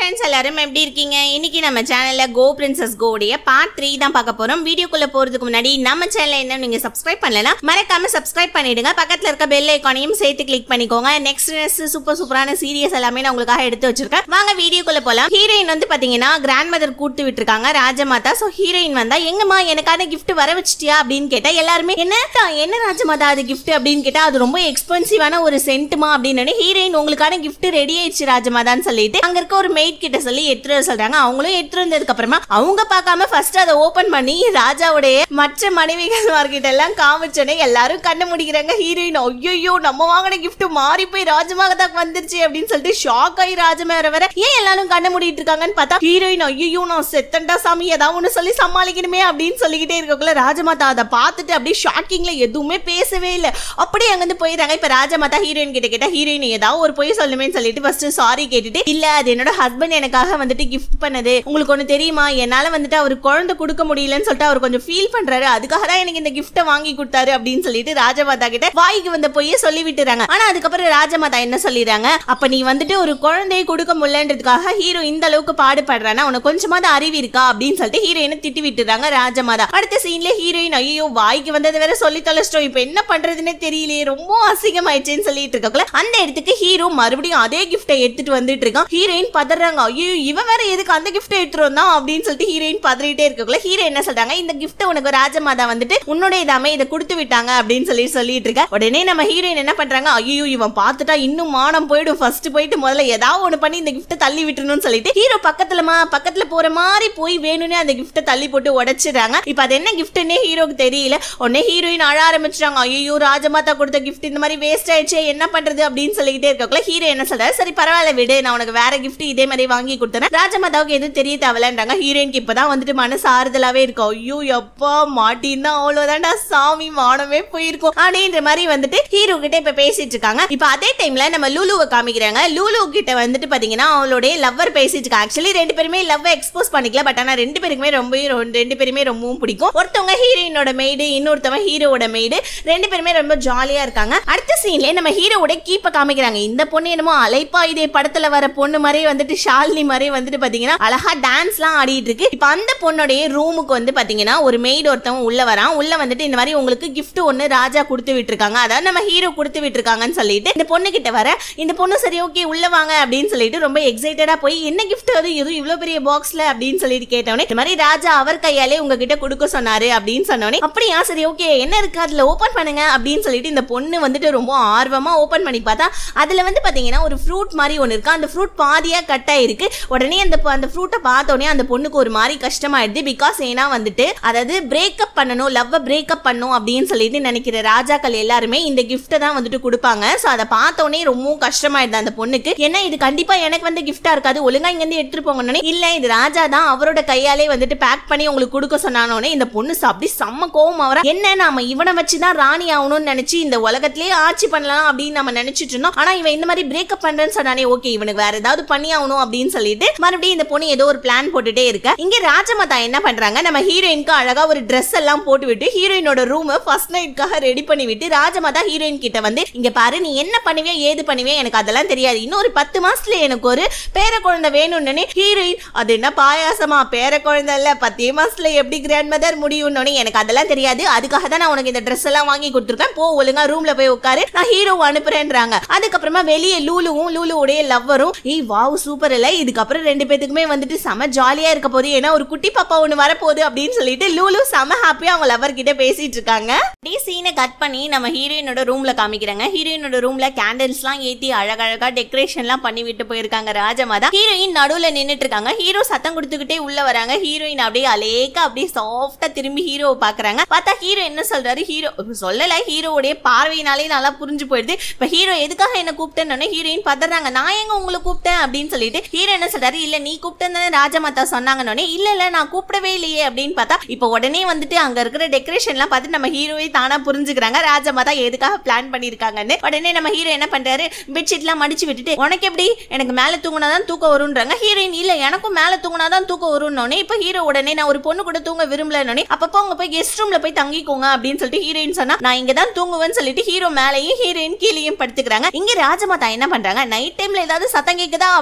friends எல்லாரும் எப்படி இருக்கீங்க இன்னைக்கு நம்ம சேனல்ல கோ பிரின்சஸ் கோடைய பார்ட் த்ரீ தான் பார்க்க போறோம் வீடியோக்குள்ள போறதுக்கு முன்னாடி நம்ம சேனலை என்ன நீங்க சப்ஸ்கிரைப் பண்ணலனா மறக்காம சப்ஸ்கிரைப் பண்ணிடுங்க பக்கத்துல இருக்க பெல் ஐக்கானையும் சேர்த்து கிளிக் பண்ணிக்கோங்க நெக்ஸ்ட் சூப்பர் சூப்பரான சீரியஸ் எல்லாமே நான் உங்களுக்காக எடுத்து வச்சிருக்கேன் வாங்க வீடியோக்குள்ள போலாம் ஹீரோயின் வந்து பாத்தீங்கன்னா கிராண்ட் மதர் கூட்டு விட்டுருக்காங்க ராஜமாதா சோ ஹீரோயின் வந்தா எங்கம்மா எனக்கான gift வர வச்சிட்டியா அப்படின்னு கேட்டா எல்லாருமே என்னடா என்ன ராஜமாதா அது gift அப்படின்னு கேட்டா அது ரொம்ப எக்ஸ்பென்சிவான ஒரு சென்ட்டுமா அப்படின்னு ஹீரோயின் உங்களுக்கான gift ரெடி ஆயிடுச்சு ராஜமாதான்னு சொல்லிட்டு அங்க இருக்க ஒரு மெய்ட் கிட்ட சொல்லி எடுத்துட்டு வர சொல்றாங்க அவங்களும் எடுத்துட்டு வந்ததுக்கு அப்புறமா அவங்க பார்க்காம ஃபர்ஸ்ட் அதை ஓபன் பண்ணி ராஜாவுடைய மற்ற மனைவிகள் மார்க்கெட் எல்லாம் காமிச்சோன்னே எல்லாரும் கண்ணு முடிக்கிறாங்க ஹீரோயின் ஐயோ நம்ம வாங்கின gift மாறி போய் ராஜமாதாக்கு வந்துருச்சு அப்படின்னு சொல்லிட்டு ஷாக் ஆகி ராஜமா வர வர ஏன் எல்லாரும் கண்ணு மூடிட்டு இருக்காங்கன்னு பார்த்தா ஹீரோயின் ஐயோ நான் செத்தண்டா சாமி ஏதாவது ஒண்ணு சொல்லி சமாளிக்கணுமே அப்படின்னு சொல்லிக்கிட்டே இருக்கக்குள்ள ராஜமாதா அதை பார்த்துட்டு அப்படியே ஷாக்கிங்ல எதுவுமே பேசவே இல்லை அப்படியே அங்கிருந்து போயிடுறாங்க இப்ப ராஜமாதா ஹீரோயின் கிட்ட கேட்டா ஹீரோயின் ஏதாவது ஒரு பொய் சொல்லுமேன்னு சொல்லிட்டு ஃபர்ஸ்ட் சாரி கேட்டுட்டு இல்ல அது என்னோட ஹஸ்பண்ட் எனக்காக வந்துட்டு கிஃப்ட் பண்ணது உங்களுக்கு ஒண்ணு தெரியுமா என்னால வந்துட்டு அவர் குழந்தை கொடுக்க முடியலன்னு சொல்லிட்டு அவர் கொஞ்சம் ஃபீல் பண்றாரு அதுக்காக தான் எனக்கு இந்த கிஃப்ட்டை வாங்கி கொடுத்தாரு அப்படின்னு சொல்லிட்டு ராஜமாதா கிட்ட வாய்க்கு வந்த பொய்யே சொல்லி விட்டுறாங்க ஆனா அதுக்கப்புறம் ராஜமாதா என்ன சொல்லிடுறாங்க அப்ப நீ வந்துட்டு ஒரு குழந்தையை கொடுக்க முடியலன்றதுக்காக ஹீரோ இந்த அளவுக்கு பாடுபடுறானா உனக்கு கொஞ்சமாவது அறிவு இருக்கா அப்படின்னு சொல்லிட்டு ஹீரோயினை திட்டி விட்டுறாங்க ராஜமாதா அடுத்த சீன்ல ஹீரோயின் ஐயோ வாய்க்கு வந்தது வேற சொல்லி தொலைச்சிட்டோம் இப்ப என்ன பண்றதுன்னே தெரியலையே ரொம்ப அசிங்கமாயிடுச்சுன்னு சொல்லிட்டு இருக்கக்குள்ள அந்த இடத்துக்கு ஹீரோ மறுபடியும் அதே கிஃப்ட்டை எடுத்துட்டு வந்துட்டு இருக்கான் ஹீரோயின் பதறாங்க ஐயோ இவன் வேற எதுக்கு அந்த கிஃப்ட்டை எடுத்துட்டு வந்தான் அப்படின்னு சொல்லிட்டு ஹீரோயின் பதறிட்டே இருக்கக்குள்ள ஹீரோ என்ன சொல்றாங்க இந்த கிஃப்ட் உனக்கு ராஜமாதா வந்துட்டு உன்னுடைய தாமே இதை கொடுத்து விட்டாங்க அப்படின்னு சொல்லி சொல்லிட்டு இருக்க உடனே நம்ம ஹீரோயின் என்ன பண்றாங்க ஐயோ இவன் பார்த்துட்டா இன்னும் மானம் போயிடும் ஃபர்ஸ்ட் போயிட்டு முதல்ல ஏதாவது ஒண்ணு பண்ணி இந்த கிஃப்ட்டை தள்ளி விட்டுறணும்னு சொல்லிட்டு ஹீரோ பக்கத்துலமா பக்கத்துல போற மாதிரி போய் வேணும்னே அந்த கிஃப்ட்டை தள்ளி போட்டு உடைச்சிடுறாங்க இப்போ அது என்ன கிஃப்ட்னே ஹீரோக்கு தெரியல உடனே ஹீரோயின் அழ ஆரம்பிச்சிட்டாங்க ஐயோ ராஜமாதா கொடுத்த கிஃப்ட் இந்த மாதிரி வேஸ்ட் ஆயிடுச்சு என்ன பண்றது அப்படின்னு சொல்லிக்கிட்டே இருக்கக்குள்ள ஹீரோ என்ன சொல்றாரு சரி பரவாயில்ல விடு நான் உனக்கு வேற கிஃப்ட் இதே மாதிரி வாங்கி கொடுத்தேன் ராஜமாதாவுக்கு எதுவும் தெரிய தேவையில்லன்றாங்க ஹீரோயினுக்கு இப்பதான் வந்துட்டு மனசு ஆறுதலாவே இருக்கும் ஐயோ எப்பா மாட்டின்னா அவ்வளவுதான்டா சாமி மானமே போயிருக்கும் அப்படின்ற மாதிரி வந்துட்டு ஹீரோ கிட்ட இப்ப பேசிட்டு இருக்காங்க இப்ப அதே டைம்ல நம்ம லூலுவை காமிக்கிறாங்க லூலு கிட்ட வந்துட்டு பாத்தீங்கன்னா அவளுடைய லவ்வர் பேசிட்டு இருக்காங்க ஆக்சுவலி ரெண்டு பேருமே லவ் எக்ஸ்போஸ் பண்ணிக்கல பட் ஆனா ரெண்டு பேருக்குமே ரொம்ப ரெண்டு பேருமே ரொம்பவும் பிடிக்கும் ஒருத்தவங்க ஹீரோயினோட மெய்டு இன்னொருத்தவங்க ஹீரோவோட மெய்டு ரெண்டு பேருமே ரொம்ப ஜாலியா இருக்காங்க அடுத்த சீன்ல நம்ம ஹீரோவோட கீப்ப காமிக்கிறாங்க இந்த பொண்ணு என்னமோ அலைப்பா இதே படத்துல வர பொண்ணு மாதிரி வந்துட்டு ஷாலினி மாதிரி வந்துட்டு பாத்தீங்கன்னா அழகா டான்ஸ்லாம் ஆடிட்டு இருக்கு இப்ப அந்த பொண்ணுடைய ரூமுக்கு வந்து பாத்தீங்கன்னா ஒரு மெய்டு ஒருத்தவங்க உள்ள வரான் உள்ள வந்துட்டு இந்த மாதிரி உங்களுக்கு gift ஒன்னு ராஜா கொடுத்து விட்டுருக்காங்க அதாவது நம்ம ஹீரோ கொடுத்து விட்டுருக்காங்கன்னு சொல்லிட்டு இந்த பொண்ணு கிட்ட வர இந்த பொண்ணு சரி ஓகே உள்ள வாங்க அப்படின்னு சொல்லிட்டு ரொம்ப எக்ஸைட்டடா போய் என்ன gift அது எதுவும் இவ்வளவு பெரிய பாக்ஸ்ல அப்படின்னு சொல்லிட்டு கேட்டவனே இந்த மாதிரி ராஜா அவர் கையாலே உங்ககிட்ட கொடுக்க சொன்னாரு அப்படின்னு சொன்னோடனே அப்படியா சரி ஓகே என்ன இருக்கு அதுல ஓபன் பண்ணுங்க அப்படின்னு சொல்லிட்டு இந்த பொண்ணு வந்துட்டு ரொம்ப ஆர்வமா ஓபன் பண்ணி பார்த்தா அதுல வந்து பாத்தீங்கன்னா ஒரு ஃப்ரூட் மாதிரி ஒன்று இருக்கு அந்த ஃப்ரூட் பாதியா கட் ஆயிருக்கு உடனே அந்த பொ- அந்த ஃப்ரூட்டை பார்த்த உடனே அந்த பொண்ணுக்கு ஒரு மாதிரி கஷ்டமாயிடுது பிகாஸ் ஏன்னா வந்துட்டு அதாவது பிரேக்கப் பண்ணணும் லவ்வை பிரேக்கப் பண்ணும் அப்படின்னு சொல்லிட்டு நினைக்கிற ராஜாக்கள் எல்லாருமே இந்த கிஃப்ட்டை தான் வந்துட்டு கொடுப்பாங்க ஸோ அதை பார்த்த உடனே ரொம்பவும் கஷ்டமாயிடுது அந்த பொண்ணுக்கு ஏன்னா இது கண்டிப்பா எனக்கு வந்து கிஃப்டா இருக்காது ஒழுங்கா இங்க இருந்து எடுத்துட்டு போங்கன்னு இல்ல இது ராஜா தான் அவரோட கையாலே வந்துட்டு பேக் பண்ணி உங்களுக்கு கொடுக்க சொன்னானோடனே இந்த பொண்ணு ச- அப்படி செம்ம கோவம் அவரா என்ன நாம இவனை வச்சுதான் ராணி ஆகணும்னு நினைச்சு இந்த உலகத்திலேயே ஆட்சி பண்ணலாம் அப்படின்னு நம்ம நினைச்சிட்டு இருந்தோம் ஆனா இவன் இந்த மாதிரி பிரேக்கப் பண்றேன்னு சொன்னானே ஓகே இவனுக்கு வேற ஏதாவது பண்ணி ஆகணும் அப்படின்னு சொல்லிட்டு மறுபடியும் இந்த பொண்ணு ஏதோ ஒரு பிளான் போட்டுட்டே இருக்க இங்க ராஜமாதா என்ன பண்றாங்க நம்ம ஹீரோயினுக்கு அழகா ஒரு ட்ரெஸ் எல்லாம் போட்டு விட்டு ஹீரோயினோட ரூம் ஃபர்ஸ்ட் நைட்காக ரெடி பண்ணி விட்டு ராஜமாதா ஹீரோயின் கிட்ட வந்து இங்க பாரு நீ என்ன பண்ணுவியா ஏது பண்ணுவியா எனக்கு அதெல்லாம் தெரியாது இன்னும் ஒரு பத்து மாசத்துல எனக்கு ஒரு பேர குழந்தை வேணும்னு ஹீரோயின் அது என்ன பாயாசமா பேர குழந்தை இல்ல பத்தே மாசத்துல எப்படி கிராண்ட் மதர் முடியும்னு எனக்கு அதெல்லாம் தெரியாது அதுக்காக தான் நான் உனக்கு இந்த ட்ரெஸ் எல்லாம் வாங்கி கொடுத்துருக்கேன் போ ஒழுங்கா ரூம்ல போய் உட்காரு நான் ஹீரோ அனுப்புறேன்றாங்க அதுக்கப்புறமா வெளியே லூலுவும் லூலுவுடைய லவ்வரும் ஏய் வாவ் சூப்பர் இல்ல இதுக்கப்புறம் ரெண்டு பேத்துக்குமே வந்துட்டு செம ஜாலியா இருக்க போகுது ஏன்னா ஒரு குட்டி பாப்பா ஒண்ணு வரப்போகுது அப்படின்னு சொல்லிட்டு லூலு செம ஹாப்பியா அவங்க லவர் கிட்ட பேசிட்டு இருக்காங்க அப்படியே சீனை கட் பண்ணி நம்ம ஹீரோயினோட ரூம்ல காமிக்கிறாங்க ஹீரோயினோட ரூம்ல கேண்டில்ஸ்லாம் ஏத்தி அழகழகா டெக்கரேஷன்லாம் பண்ணி விட்டு போயிருக்காங்க ராஜமாதா ஹீரோயின் நடுவுல நின்னுட்டு இருக்காங்க ஹீரோ சத்தம் கொடுத்துக்கிட்டே உள்ள வராங்க ஹீரோயின் அப்படியே அலேக்கா அப்படியே சாஃப்டா திரும்பி ஹீரோவை பாக்குறாங்க பார்த்தா ஹீரோ என்ன சொல்றாரு ஹீரோ சொல்லல ஹீரோவுடைய பார்வையினாலே நல்லா புரிஞ்சு போயிடுது இப்ப ஹீரோ எதுக்காக என்ன கூப்பிட்டேன்னு ஹீரோயின் பதறாங்க நான் எங்க உங்களை கூப்பிட்டேன் அப்படின்னு சொல்லிட்டு ஹீரோ என்ன சொல்றாரு இல்ல நீ கூப்பிட்டேன்னு ராஜமாதா சொன்னாங்கன்னு இல்ல இல்ல நான் கூப்பிடவே இல்லையே அப்படின்னு பார்த்தா இப்போ உடனே வந்துட்டு அங்க இருக்கிற டெக்கரேஷன்லாம் பார்த்து நம்ம ஹீரோவே தானா புரிஞ்சுக்கிறாங்க ராஜமாதா எதுக்காக பிளான் பண்ணிருக்காங்கன்னு உடனே நம்ம ஹீரோ என்ன பண்றாரு பெட்ஷீட்லாம் மடிச்சு விட்டுட்டு உனக்கு எப்படி எனக்கு மேல தூங்கினாதான் தூக்கம் வரும்ன்றாங்க ஹீரோயின் இல்ல எனக்கும் மேல தூங்கினாதான் தூக்கம் வரும்னு இப்போ ஹீரோ உடனே நான் ஒரு பொண்ணு கூட தூங்க விரும்பலன்னு அப்பப்போ அவங்க போய் கெஸ்ட் ரூம்ல போய் தங்கிக்கோங்க அப்படின்னு சொல்லிட்டு ஹீரோயின் சொன்னா நான் இங்க தான் தூங்குவேன்னு சொல்லிட்டு ஹீரோ மேலேயும் ஹீரோயின் கீழேயும் படுத்துக்கிறாங்க இங்க ராஜமாதா என்ன பண்றாங்க நைட் டைம்ல ஏதாவது சத்தம் கேக்குதா அப்படின்னு சொல்லிட்டு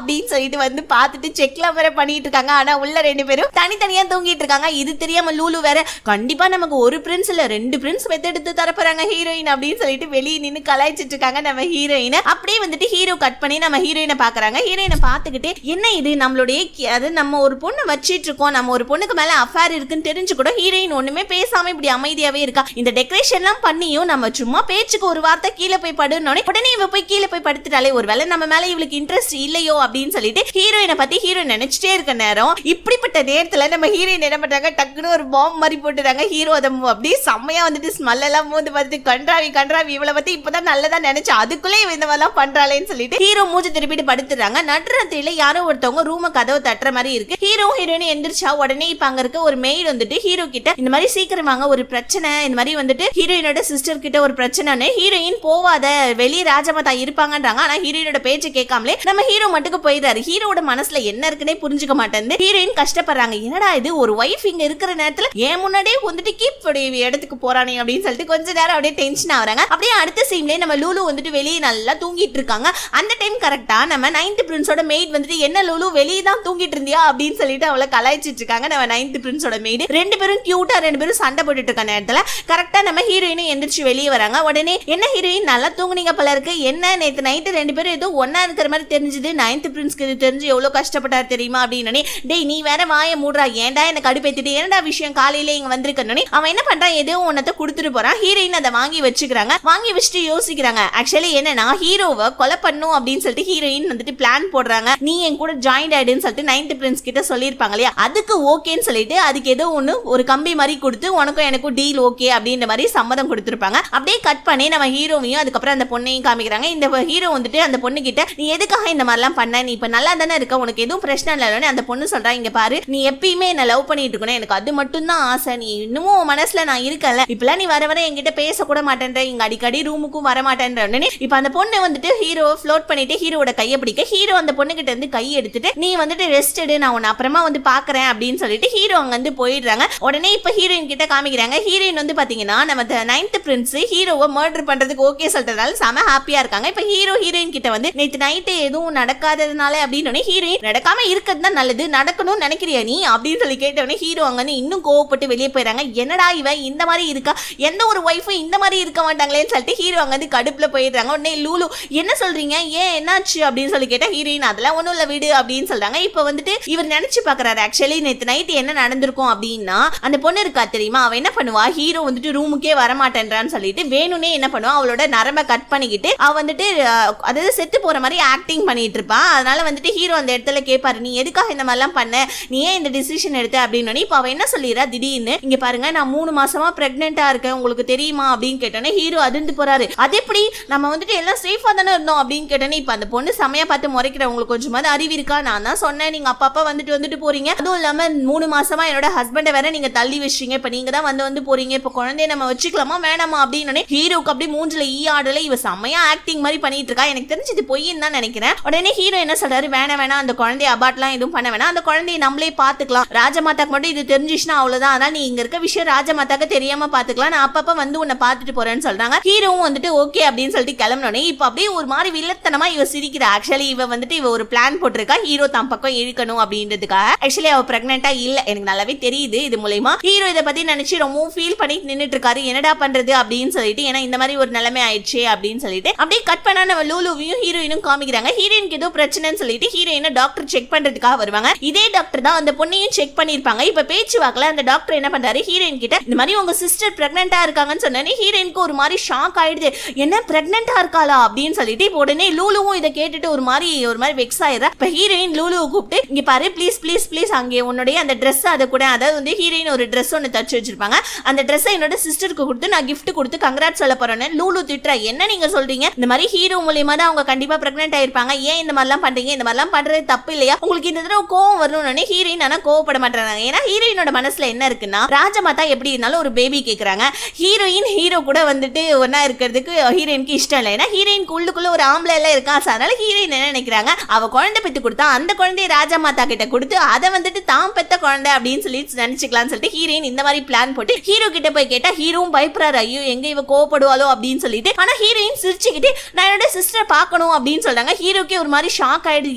சொல்லிட்டு வந்து பார்த்துட்டு செக்லாம் வேற பண்ணிட்டு இருக்காங்க ஆனா உள்ள ரெண்டு பேரும் தனித்தனியா தூங்கிட்டு இருக்காங்க இது தெரியாம லூலு வேற கண்டிப்பா நமக்கு ஒரு பிரின்ஸ் இல்ல ரெண்டு பிரின்ஸ் பெத்தெடுத்து தரப்போறாங்க ஹீரோயின் அப்படின்னு சொல்லிட்டு வெளியே நின்னு கலாய்ச்சிட்டு இருக்காங்க நம்ம ஹீரோயின் அப்படியே வந்துட்டு ஹீரோ கட் பண்ணி நம்ம ஹீரோயினை பாக்குறாங்க ஹீரோயினை பார்த்துக்கிட்டு என்ன இது நம்மளுடைய கி- அது நம்ம ஒரு பொண்ணை வச்சிட்டு இருக்கோம் நம்ம ஒரு பொண்ணுக்கு மேல அஃபேர் இருக்குன்னு தெரிஞ்சு கூட ஹீரோயின் ஒண்ணுமே பேசாம இப்படி அமைதியாவே இருக்கா இந்த டெக்கரேஷன்லாம் பண்ணியும் நம்ம சும்மா பேச்சுக்கு ஒரு வார்த்தை கீழே போய் படுனோடனே உடனே இவ போய் கீழே போய் படுத்துட்டாலே ஒருவேளை நம்ம மேல இவளுக்கு இன்ட்ரெஸ்ட் இல்லையோ அப்படின்னு சொல்லிட்டு ஹீரோயினை பத்தி ஹீரோ நினைச்சிட்டே இருக்க நேரம் இப்படிப்பட்ட நேரத்துல நம்ம ஹீரோயின் என்ன பண்றாங்க டக்குன்னு ஒரு பாம்பு மாதிரி போட்டுறாங்க ஹீரோ அதை மு- அப்படியே செம்மையா வந்துட்டு ஸ்மெல் எல்லாம் மூந்து பார்த்துட்டு கன்றாவி கன்றாவி இவளை பத்தி இப்பதான் நல்லதா நினைச்சு அதுக்குள்ளே இவ இந்த மாதிரிலாம் பண்றாளேன்னு சொல்லிட்டு ஹீரோ மூஞ்சி திருப்பிட்டு படுத்துறாங்க நடுராத்திரியில யாரோ ஒருத்தவங்க ரூம கதவை தட்டுற மாதிரி இருக்கு ஹீரோ ஹீரோயின் எந்திரிச்சா உடனே இப்ப அங்க இருக்க ஒரு மெய்டு வந்துட்டு ஹீரோ கிட்ட இந்த மாதிரி சீக்கிரம் வாங்க ஒரு பிரச்சனை இந்த மாதிரி வந்துட்டு ஹீரோயினோட சிஸ்டர் கிட்ட ஒரு பிரச்சனைன்னு ஹீரோயின் போவாத வெளியே ராஜமாதா இருப்பாங்கன்றாங்க ஆனா ஹீரோயினோட பேச்சு கேட்காமலே நம்ம ஹீரோ மட்டுக்கு போயிடுறாரு ஹீரோட மனசுல என்ன இருக்குன்னே புரிஞ்சுக்க மாட்டேன் ஹீரோயின் கஷ்டப்படுறாங்க என்னடா இது ஒரு ஒய்ஃப் இங்க இருக்கிற நேரத்துல ஏன் முன்னாடியே வந்துட்டு கீப் இடத்துக்கு போறானே அப்படின்னு சொல்லிட்டு கொஞ்ச நேரம் அப்படியே டென்ஷன் ஆகுறாங்க அப்படியே அடுத்த சீன்லயே நம்ம லூலு வந்துட்டு வெளியே நல்லா தூங்கிட்டு இருக்காங்க அந்த டைம் கரெக்டா நம்ம நைன்த் பிரின்ஸோட மெய்ட் வந்துட்டு என்ன லூலு வெளியே தான் தூங்கிட்டு இருந்தியா அப்படின்னு சொல்லிட்டு அவளை கலாய்ச்சிட்டு இருக்காங்க நம்ம நைன்த் பிரின்ஸோட மெய்டு ரெண்டு பேரும் கியூட்டா ரெண்டு பேரும் சண்டை போட்டுட்டு இருக்க நேரத்துல கரெக்டா நம்ம ஹீரோயினும் எந்திரிச்சு வெளியே வராங்க உடனே என்ன ஹீரோயின் நல்லா தூங்குனீங்க போல இருக்கு என்ன நேத்து நைட்டு ரெண்டு பேரும் ஏதோ ஒண்ணா இருக்கிற மாதிரி தெரிஞ்சது நைன்த் பிரின்ஸ்க்கு இது தெரிஞ்சு எவ்வளவு கஷ்டப்பட்டார் தெரியுமா அப்படின்னு டேய் நீ வேற வாயை மூடுறா ஏன்டா எனக்கு கடுப்பேத்திட்டு என்னடா விஷயம் காலையில இங்க வந்திருக்கனே அவன் என்ன பண்றான் ஏதோ ஒன்னத்தை கொடுத்துட்டு போறான் ஹீரோயின் அதை வாங்கி வச்சுக்கிறாங்க வாங்கி வச்சுட்டு யோசிக்கிறாங்க ஆக்சுவலி என்னன்னா ஹீரோவை கொலை பண்ணும் அப்படின்னு சொல்லிட்டு ஹீரோயின் வந்துட்டு பிளான் போடுறாங்க நீ என் கூட ஜாயின் ஆயிடுன்னு சொல்லிட்டு நைன்த் பிரின்ஸ் கிட்ட சொல்லியிருப்பாங்க இல்லையா அதுக்கு ஓகேன்னு சொல்லிட்டு அதுக்கு ஏதோ ஒண்ணு ஒரு கம்பி மாதிரி கொடுத்து உனக்கும் எனக்கும் டீல் ஓகே அப்படின்ற மாதிரி சம்மதம் கொடுத்துருப்பாங்க அப்படியே கட் பண்ணி நம்ம ஹீரோவையும் அதுக்கப்புறம் அந்த பொண்ணையும் காமிக்கிறாங்க இந்த ஹீரோ வந்துட்டு அந்த பொண்ணு கிட்ட நீ எதுக்காக இந்த மாதிரிலாம் பண்ண நீ இப்ப நல்லா தானே இருக்க உனக்கு எதுவும் பிரச்சனை இல்லைன்னு அந்த பொண்ணு சொல்றா இங்க பாரு நீ எப்பயுமே என்ன லவ் பண்ணிட்டு இருக்கணும் எனக்கு அது மட்டும் தான் ஆசை நீ இன்னமும் உன் மனசுல நான் இருக்கல இப்பெல்லாம் நீ வர வர என்கிட்ட பேசக்கூட மாட்டேன்ற இங்க அடிக்கடி ரூமுக்கும் வர மாட்டேன்ற உடனே இப்ப அந்த பொண்ணு வந்துட்டு ஹீரோ ஃப்ளோட் பண்ணிட்டு ஹீரோட கையை பிடிக்க ஹீரோ அந்த பொண்ணு கிட்ட இருந்து கை எடுத்துட்டு நீ வந்துட்டு ரெஸ்ட் எடு நான் உன்னை அப்புறமா வந்து பாக்குறேன் அப்படின்னு சொல்லிட்டு ஹீரோ அங்க வந்து போயிடுறாங்க உடனே இப்ப ஹீரோயின் கிட்ட காமிக்கிறாங்க ஹீரோயின் வந்து பாத்தீங்கன்னா நம்ம நைன்த் பிரின்ஸ் ஹீரோவை மர்டர் பண்றதுக்கு ஓகே சொல்றதுனால செம ஹாப்பியா இருக்காங்க இப்ப ஹீரோ ஹீரோயின் கிட்ட வந்து நேத்து நைட்டு எதுவும் நடக்காததுனால அப்படின்னு ஹீரோயின் நடக்காம இருக்கிறது தான் நல்லது நடக்கணும்னு நினைக்கிறியா நீ அப்படின்னு சொல்லி கேட்டவொடனே ஹீரோ அங்க வந்து இன்னும் கோவப்பட்டு வெளியே போயிடுறாங்க என்னடா இவன் இந்த மாதிரி இருக்கா எந்த ஒரு ஒய்ஃபும் இந்த மாதிரி இருக்க மாட்டாங்களேன்னு சொல்லிட்டு ஹீரோ அங்க வந்து கடுப்புல போயிடுறாங்க உடனே லூலு என்ன சொல்றீங்க ஏன் என்னாச்சு அப்படின்னு சொல்லி கேட்டா ஹீரோயின் அதெல்லாம் ஒண்ணும் இல்ல விடு அப்படின்னு சொல்றாங்க இப்போ வந்துட்டு இவர் நினைச்சு பாக்குறாரு ஆக்சுவலி நேத்து நைட் என்ன நடந்திருக்கும் அப்படின்னா அந்த பொண்ணு இருக்கா தெரியுமா அவ என்ன பண்ணுவா ஹீரோ வந்துட்டு ரூமுக்கே வரமாட்டேன்றான்னு சொல்லிட்டு வேணும்னே என்ன பண்ணுவா அவளோட நரம்ப கட் பண்ணிக்கிட்டு அவ வந்துட்டு அஹ், அதாவது செத்து போற மாதிரி ஆக்டிங் பண்ணிட்டு இருப்பா அதனால வந்துட்டு ஹீரோ அந்த இடத்துல கேட்பாரு நீ எதுக்காக இந்த மாதிரிலாம் பண்ண நீ ஏன் இந்த டிசிஷன் எடுத்த அப்படின்னு இப்போ அவ என்ன சொல்லிடுறா திடீர்னு இங்க பாருங்க நான் மூணு மாசமா பிரெக்னெண்டா இருக்கேன் உங்களுக்கு தெரியுமா அப்படின்னு கேட்டோன்னே ஹீரோ அதிர்ந்து போறாரு அது எப்படி நம்ம வந்துட்டு எல்லாம் சேஃபா தானே இருந்தோம் அப்படின்னு கேட்டோன்னே இப்போ அந்த பொண்ணு செமையா பார்த்து முறைக்கிற உங்களுக்கு கொஞ்சமாவது அறிவு இருக்கா நான் தான் சொன்னேன் நீங்க அப்பப்ப வந்துட்டு வந்துட்டு போறீங்க அதுவும் இல்லாம மூணு மாசமா என்னோட ஹஸ்பண்டை வேற நீங்க தள்ளி வச்சிட்டீங்க இப்போ நீங்க தான் வந்து வந்து போறீங்க இப்போ குழந்தைய நம்ம வச்சுக்கலாமா வேணாமா அப்படின்னு ஹீரோக்கு அப்படியே மூஞ்சில ஈ ஆடல இவ செம்மையா ஆக்டிங் மாதிரி பண்ணிட்டு இருக்கா எனக்கு தெரிஞ்சு இது பொய்ன்னு தான் நினைக்கிறேன் உடனே ஹீரோ என்ன சொல்றாரு வேணாம் வேணாம் அந்த குழந்தைய அபாட்லாம் எதுவும் பண்ண வேணாம் அந்த குழந்தைய நம்மளே பாத்துக்கலாம் ராஜமாதாக்கு மட்டும் இது தெரிஞ்சிச்சுன்னா அவ்வளவுதான் அதனால நீ இங்க இருக்க விஷயம் ராஜமாதாக்கு தெரியாம பாத்துக்கலாம் நான் அப்பப்ப வந்து உன்னை பாத்துட்டு போறேன்னு சொல்றாங்க ஹீரோவும் வந்துட்டு ஓகே அப்படின்னு சொல்லிட்டு கிளம்பினோடனே இப்போ அப்படியே ஒரு மாதிரி வில்லத்தனமா இவ சிரிக்கிறா ஆக்சுவலி இவ வந்துட்டு இவ ஒரு பிளான் போட்டிருக்கா ஹீரோ தம் பக்கம் இழுக்கணும் அப்படின்றதுக்காக ஆக்சுவலி அவ பிரெக்னெண்டா இல்ல எனக்கு நல்லாவே தெரியுது இது மூலயமா ஹீரோ இதை பத்தி நினைச்சு ரொம்பவும் ஃபீல் பண்ணி நின்னுட்டு இருக்காரு என்னடா பண்றது அப்படின்னு சொல்லிட்டு ஏன்னா இந்த மாதிரி ஒரு நிலைமை ஆயிடுச்சு அப்படின்னு சொல்லிட்டு அப்படியே கட் பண்ணா நம்ம லூலுவையும் ஹீரோயினும் காமிக்கிறாங்க ஹீரோயினுக்கு ஏதோ பிரச்சனைன்னு சொல்லிட்டு ஹீரோயினை டாக்டர் செக் பண்றதுக்காக வருவாங்க இதே டாக்டர் தான் அந்த பொண்ணையும் செக் பண்ணிருப்பாங்க இப்ப பேச்சு வாக்குல அந்த டாக்டர் என்ன பண்றாரு ஹீரோயின் கிட்ட இந்த மாதிரி உங்க சிஸ்டர் பிரெக்னெண்டா இருக்காங்கன்னு சொன்னோன்னே ஹீரோயினுக்கு ஒரு மாதிரி ஷாக் ஆயிடுது என்ன பிரெக்னெண்டா இருக்காளா அப்படின்னு சொல்லிட்டு இப்போ உடனே லூலுவும் இதை கேட்டுட்டு ஒரு மாதிரி ஒரு மாதிரி வெக்ஸ் ஆயிடுறா இப்ப ஹீரோயின் லூலுவை கூப்பிட்டு இங்க பாரு ப்ளீஸ் ப்ளீஸ் ப்ளீஸ் அங்கே உன்னுடைய அந்த ட்ரெஸ் அதை கூட அதாவது வந்து ஹீரோயின் ஒரு ட்ரெஸ் ஒன்று தச்சு வச்சிருப்பாங்க அந்த ட்ரெஸ்ஸை என்னோட சிஸ்டருக்கு கொடுத்து நான் gift கொடுத்து கங்க்ராட் சொல்ல போறேன்னு லூலு திட்டுறா என்ன நீங்க சொல்றீங்க இந்த மாதிரி ஹீரோ மூலியமா தான் அவங்க கண்டிப்பா பிரெக்னென்ட் ஆயிருப்பாங்க ஏன் இந்த மாதிரிலாம் பண்றீங்க இந்த மாதிரிலாம் பண்றது தப்பு இல்லையா உங்களுக்கு இந்த தடவை கோவம் வரணும்னு ஹீரோயின் ஆனா கோவப்பட மாட்டாங்க ஏன்னா ஹீரோயினோட மனசுல என்ன இருக்குன்னா ராஜமாதா எப்படி இருந்தாலும் ஒரு பேபி கேக்குறாங்க ஹீரோயின் ஹீரோ கூட வந்துட்டு ஒன்னா இருக்கிறதுக்கு ஹீரோயினுக்கு இஷ்டம் இல்லை ஏன்னா ஹீரோயினுக்கு உள்ளுக்குள்ள ஒரு ஆம்பளை எல்லாம் இருக்கா so அதனால ஹீரோயின் என்ன நினைக்கிறாங்க அவ குழந்தை பெத்து கொடுத்தா அந்த குழந்தைய ராஜமாதா கிட்ட கொடுத்து அதை வந்துட்டு தான் பெத்த குழந்தை அப்படின்னு சொல்லி நினைச்சுக்கலாம்னு சொல்லிட்டு ஹீரோயின் இந்த மாதிரி பிளான் போட்டு ஹீரோ கிட்ட போய் கேட்டா ஹீரோவும் பயப்படுறாரு ஐயோ எங்க இவ கோவப்படுவாளோ அப்படின்னு சொல்லிட்டு ஆனா ஹீரோயின் சிரிச்சுக்கிட்டு நான் என்னோட சிஸ்டர் பார்க்கணும் அப்படின்னு சொல்றாங்க ஹீரோக்கே ஒரு மாதிரி ஷாக் ஆயிடுது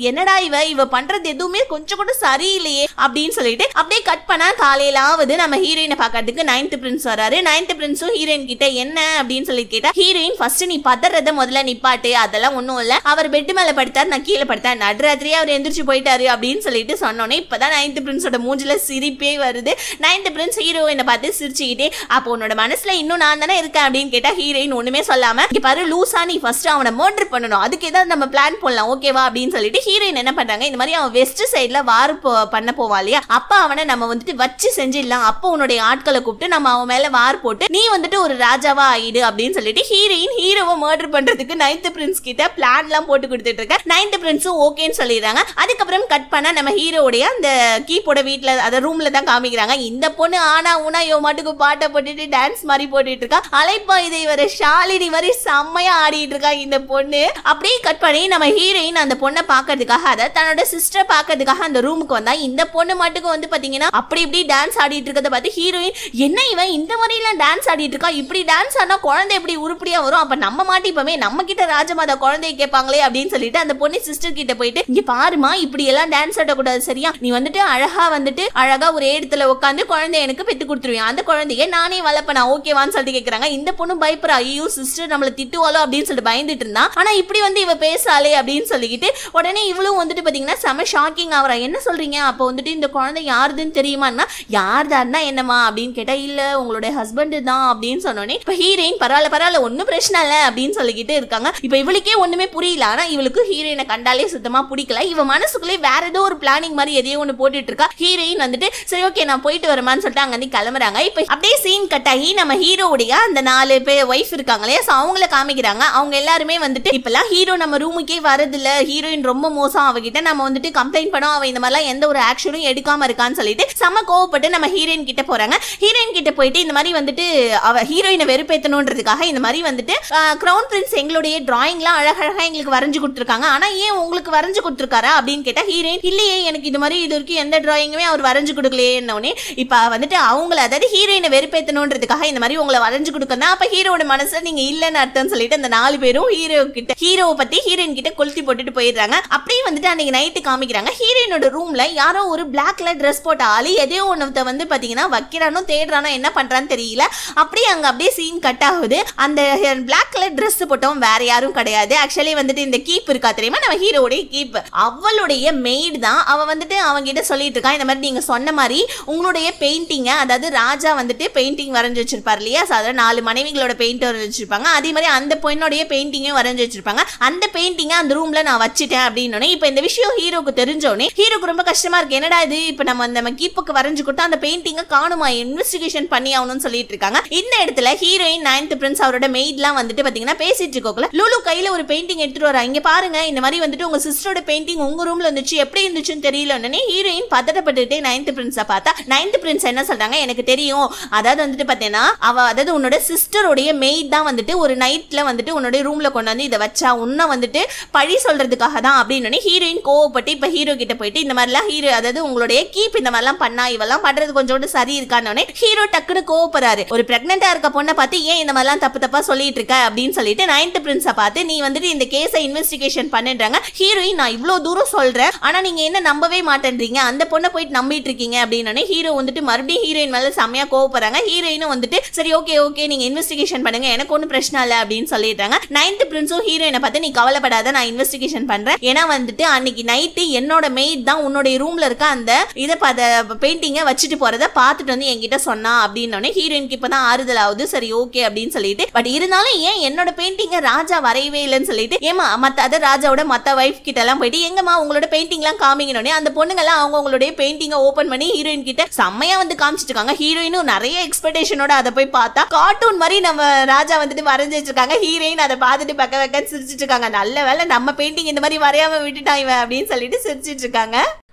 என்னடா இவ இவ பண்றது எதுவுமே கொஞ்சம் கூட சரியில்லையே அப்படின்னு சொல்லிட்டு அப்படியே கட் பண்ணா காலையில ஆகுது நம்ம ஹீரோயினை பாக்கிறதுக்கு நைன்த் பிரின்ஸ் வராரு நைன்த் பிரின்ஸும் ஹீரோயின் கிட்ட என்ன அப்படின்னு சொல்லி கேட்டா ஹீரோயின் ஃபர்ஸ்ட் நீ பதறத முதல்ல நிப்பாட்டு அதெல்லாம் ஒண்ணும் இல்ல அவர் பெட் மேல படுத்தாரு நான் கீழே படுத்தேன் நடுராத்திரியே அவர் எந்திரிச்சு போயிட்டாரு அப்படின்னு சொல்லிட்டு சொன்னோன்னே இப்பதான் நைன்த் பிரின்ஸோட மூஞ்சில சிரிப்பே வருது நைன்த் பிரின்ஸ் ஹீரோயினை பார்த்து சிரிச்சுக்கிட்டே அப்போ உன்னோட மனசுல இன்னும் நான் தானே இருக்கேன் அப்படின்னு கேட்டா ஹீரோயின் ஒண்ணுமே சொல்லாம இங்க பாரு லூசா நீ ஃபர்ஸ்ட் அவனை மர்டர் பண்ணணும் அதுக்கு ஏதாவது நம்ம பிளான் பண்ணலாம் ஓகேவா அப்படின்னு சொல்லிட்டு ஹீரோயின் என்ன பண்றாங்க இந்த மாதிரி அவன் வெஸ்ட் சைடுல வார் போ- பண்ண போவா இல்லையா அப்ப அவனை நம்ம வந்துட்டு வச்சு செஞ்சிடலாம் அப்போ உன்னுடைய ஆட்களை கூப்பிட்டு நம்ம அவன் மேல வார் போட்டு நீ வந்துட்டு ஒரு ராஜாவா ஆயிடு அப்படின்னு சொல்லிட்டு ஹீரோயின் ஹீரோவை மர்டர் பண்றதுக்கு நைன்த் பிரின்ஸ் கிட்ட பிளான் எல்லாம் போட்டு கொடுத்துட்டு இருக்க நைன்த் பிரின்ஸும் ஓகேன்னு சொல்லிடுறாங்க அதுக்கப்புறம் கட் பண்ணா நம்ம ஹீரோடைய அந்த கீப்போட வீட்ல அத ரூம்ல தான் காமிக்கிறாங்க இந்த பொண்ணு ஆனா ஊனா இவ மாட்டுக்கு பாட்டை போட்டுட்டு டான்ஸ் மாதிரி போட்டுட்டு இருக்கா அலைப்பா இதை இவர ஷாலினி மாதிரி செம்மையா ஆடிட்டு இருக்கா இந்த பொண்ணு அப்படியே கட் பண்ணி நம்ம ஹீரோயின் அந்த பொண்ணை பாக்குறதுக்காக அத தன்னோட சிஸ்டர் பாக்குறதுக்காக அந்த ரூமுக்கு வந்தா இந்த பொண்ணு மட்டுக்கு வந்து பாத்தீங்கன்னா அப்படி இப்படி டான்ஸ் ஆடிட்டு இருக்கத பார்த்து ஹீரோயின் என்ன இவன் இந்த மாதிரி எல்லாம் டான்ஸ் ஆடிட்டு இருக்கா இப்படி டான்ஸ் ஆனா குழந்தை எப்படி உருப்படியா வரும் அப்ப நம்ம மாட்டிப்போமே நம்ம கிட்ட ராஜமாதா குழந்தைய கேட்பாங்களே அப்படின்னு சொல்லிட்டு அந்த பொண்ணு சிஸ்டர் கிட்ட போயிட்டு இங்க பாருமா இப்படி எல்லாம் டான்ஸ் ஆடக்கூடாது சரியா நீ வந்துட்டு அழகா வந்துட்டு அழகா ஒரு இடத்துல உட்காந்து குழந்தை எனக்கு பெத்து கொடுத்துருவேன் அந்த குழந்தைய நானே வளர்ப்பேன் ஓகேவான்னு சொல்லிட்டு கேக்குறாங்க இந்த பொண்ணு பயப்படுறா ஐயோ சிஸ்டர் நம்மள திட்டுவாளோ அப்படின்னு சொல்லிட்டு பயந்துட்டு இருந்தா ஆனா இப்படி வந்து இவ பேசாலே அப்படின்னு சொல்லிக்கிட்டு உடனே இவளும் வந்துட்டு பாத்தீங்கன்னா செம ஷாக்கிங் ஆகுறா என்ன சொல்றீங்க அப்போ வந்துட்டு இந்த குழந்தை யாருதுன்னு தெரியுமான்னா யார்தான்னா என்னமா அப்படின்னு கேட்டா இல்ல உங்களுடைய ஹஸ்பண்ட் தான் அப்படின்னு சொன்னோடனே இப்ப ஹீரோயின் பரவாயில்ல பரவாயில்ல ஒன்னும் பிரச்சனை இல்ல அப்படின்னு சொல்லிக்கிட்டு இருக்காங்க இப்ப இவளுக்கே ஒண்ணுமே புரியல ஆனா இவளுக்கு ஹீரோயினை கண்டாலே சுத்தமா பிடிக்கல இவ மனசுக்குள்ளே வேற ஏதோ ஒரு பிளானிங் மாதிரி எதையோ ஒண்ணு போட்டுட்டு இருக்கா ஹீரோயின் வந்துட்டு சரி ஓகே நான் போயிட்டு வரமான்னு சொல்லிட்டு அங்க இருந்து கிளம்புறாங்க இப்ப அப்படியே சீன் கட் ஆகி நம்ம ஹீரோவுடைய அந்த நாலு பேர் ஒய்ஃப் இருக்காங்களே சோ அவங்கள காமிக்கிறாங்க அவங்க எல்லாருமே வந்துட்டு இப்பெல்லாம் ஹீரோ நம்ம ரூமுக்கே வரது இல்ல ஹீரோயின் ரொம்ப மோசம் அவகிட்ட நம்ம வந்துட்டு கம்ப்ளைண்ட் பண்ணோம் அவ இந்த மாதிரிலாம் எந்த ஒரு ஆக்ஷனும் எடுக்காம இருக்கான்னு சொல்லிட்டு செம கோவப்பட்டு நம்ம ஹீரோயின் கிட்ட போறாங்க ஹீரோயின் கிட்ட போயிட்டு இந்த மாதிரி வந்துட்டு அவ ஹீரோயினை வெறுப்பேத்தணுன்றதுக்காக இந்த மாதிரி வந்துட்டு கிரவுன் பிரின்ஸ் எங்களுடைய டிராயிங்லாம் அழகழகா எங்களுக்கு வரைஞ்சு கொடுத்துருக்காங்க ஆனா ஏன் உங்களுக்கு வரைஞ்சு கொடுத்துருக்காரா அப்படின்னு கேட்டா ஹீரோயின் இல்லையே எனக்கு இது மாதிரி இது வரைக்கும் எந்த டிராயிங்குமே அவர் வரைஞ்சு கொடுக்கலையே உடனே இப்ப வந்துட்டு அவங்கள அதாவது ஹீரோயினை வெறுப்பேத்தணுன்றதுக்காக இந்த மாதிரி உங்களை வரைஞ்சு கொடுக்கணும் அப்ப ஹீரோட மனசுல நீங்க இல்லைன்னு அர்த்தம் சொல்லிட்டு அந்த நாலு பேரும் ஹீரோ கிட்ட ஹீரோவை பத்தி ஹீரோயின் கிட்ட கொளுத்தி போட்டுட்டு போயிடுறாங்க அப்படியே வந்துட்டு அன்னைக்கு நைட்டு காமிக்கிறாங்க ஹீரோயினோட ரூம்ல யாரோ ஒரு பிளாக் கலர் ட்ரெஸ் போட்ட ஆளு எதையோ ஒன்னத்த வந்து பாத்தீங்கன்னா வைக்கிறானோ தேடுறானோ என்ன பண்றான்னு தெரியல அப்படியே அங்க அப்படியே சீன் கட் ஆகுது அந்த பிளாக் கலர் Dress போட்டவன் வேற யாரும் கிடையாது ஆக்சுவலி வந்துட்டு இந்த கீப் இருக்கா தெரியுமா நம்ம ஹீரோடைய கீப் அவளுடைய மெய்டு தான் அவ வந்துட்டு அவங்க கிட்ட சொல்லிட்டு இருக்கா இந்த மாதிரி நீங்க சொன்ன மாதிரி உங்களுடைய பெயிண்டிங்க அதாவது ராஜா வந்துட்டு பெயிண்டிங் வரைஞ்சு வச்சிருப்பார் இல்லையா So, அதாவது நாலு மனைவிகளோட பெயிண்ட் வரைஞ்சு வச்சிருப்பாங்க அதே மாதிரி அந்த பொண்ணுடைய பெயிண்டிங்கும் வரைஞ்சு வச்சிருப்பாங்க அந்த பெயிண்டிங்கை அந்த ரூம்ல நான் வச்சுட்டேன் அப்படின்னு இப்போ இந்த விஷயம் ஹீரோக்கு தெரிஞ்சோடனே ஹீரோக்கு ரொம்ப கஷ்டமா இருக்கு என்னடா இது இப்போ நம்ம நம்ம கீப்புக்கு வரைஞ்சு கொடுத்தா அந்த பெயிண்டிங்கை காணுமா இன்வெஸ்டிகேஷன் பண்ணி ஆகணும்னு சொல்லிட்டு இருக்காங்க இந்த இடத்துல ஹீரோயின் நைன்த் பிரின்ஸ் அவரோட மெய்ட்லாம் வந்துட்டு பாத்தீங்கன்னா பேசிட்டு இருக்கோம்ல லூலு கையில ஒரு பெயிண்டிங் எடுத்துட்டு வரா இங்க பாருங்க இந்த மாதிரி வந்துட்டு உங்க சிஸ்டரோட பெயிண்டிங் உங்க ரூம்ல இருந்துச்சு எப்படி இருந்துச்சுன்னு தெரியல உடனே ஹீரோயின் பதட்டப்பட்டுட்டே நைன்த் பிரின்ஸை பார்த்தா நைன்த் பிரின்ஸ் என்ன சொல்றாங்க எனக்கு தெரியும் அதாவது வந்துட்டு பாத்தீங்கன்னா அவ அதாவது உன்னோட சிஸ்டருடைய மெய்ட் தான் வந்துட்டு ஒரு நைட்ல வந்துட்டு உன்னோட ரூம்ல கொண்டு வந்து இதை வச்சா உன்னை வந்துட்டு பழி சொல்றதுக்காக தான் அப்படின்னு ஹீரோயின் கோவப்பட்டு இப்ப ஹீரோ கிட்ட போயிட்டு இந்த மாதிரிலாம் ஹீரோ அதாவது உங்களுடைய கீப் இந்த மாதிரிலாம் பண்ணா இவெல்லாம் பண்றது கொஞ்சோண்டு சரி இருக்கான்னு ஹீரோ டக்குன்னு கோவப்படுறாரு ஒரு பிரெக்னெண்டா இருக்க பொண்ணை பார்த்து ஏன் இந்த மாதிரிலாம் தப்பு தப்பா சொல்லிட்டு இருக்க அப்படின்னு சொல்லிட்டு நைன்த் பிரின்ஸை பார்த்து நீ வந்துட்டு இந்த கேஸை இன்வெஸ்டிகேஷன் பண்ணுன்றாங்க ஹீரோயின் நான் இவ்வளவு தூரம் சொல்றேன் ஆனா நீங்க என்ன நம்பவே மாட்டேன்றீங்க அந்த பொண்ணை போயிட்டு நம்பிட்டு இருக்கீங்க அப்படின்னு ஹீரோ வந்துட்டு மறுபடியும் ஹீரோயின் மேல செம்மையா கோவப்படுறாங்க ஹீரோயினும் வந்துட்டு சரி ஓகே ஓகே நீங்க இன்வெஸ்டிகேஷன் பண்ணுங்க எனக்கு ஒன்றும் பிரச்சனை இல்லை அப்படின்னு சொல்லிடுறாங்க நைன்த் பிரின்ஸும் ஹீரோயினை பார்த்து நீ கவலைப்படாத நான் இன்வெஸ்டிகேஷன் பண்றேன் ஏன்னா வந்துட்டு அன்னைக்கு நைட்டு என்னோட மெய்ட் தான் உன்னுடைய ரூம்ல இருக்க அந்த இதை பெயிண்டிங்கை வச்சுட்டு போறத பார்த்துட்டு வந்து என்கிட்ட சொன்னா அப்படின்னு ஹீரோயினுக்கு இப்பதான் ஆறுதல் ஆகுது சரி ஓகே அப்படின்னு சொல்லிட்டு பட் இருந்தாலும் ஏன் என்னோட பெயிண்டிங்கை ராஜா வரையவே இல்லைன்னு சொல்லிட்டு ஏமா மத்த அத ராஜாவோட மத்த வைஃப் கிட்ட எல்லாம் போயிட்டு எங்கம்மா உங்களோட பெயிண்டிங்லாம் காமிங்கனோடனே அந்த பொண்ணுங்க எல்லாம் அவங்க உங்களுடைய பெயிண்டிங்கை ஓபன் பண்ணி ஹீரோயின் கிட்ட செம்மையா வந்து காமிச்சிட்டு இருக்காங்க ஹீரோயினும் நிறைய எக்ஸ்பெக்டேஷனோட அதை போய் பார்த்தா கார்ட்டூன் மாதிரி நம்ம ராஜா வந்துட்டு வரைஞ்சு வச்சிருக்காங்க ஹீரோயின் அதை பார்த்துட்டு பக்க பக்க சிரிச்சிட்டு இருக்காங்க நல்ல வேளை நம்ம பெயிண்டிங் இந்த மாதிரி வரையாம விட்டுட்டான் இவன் அப்படின்னு சொல்லிட்டு சிரிச்சிட்டு இருக்காங்க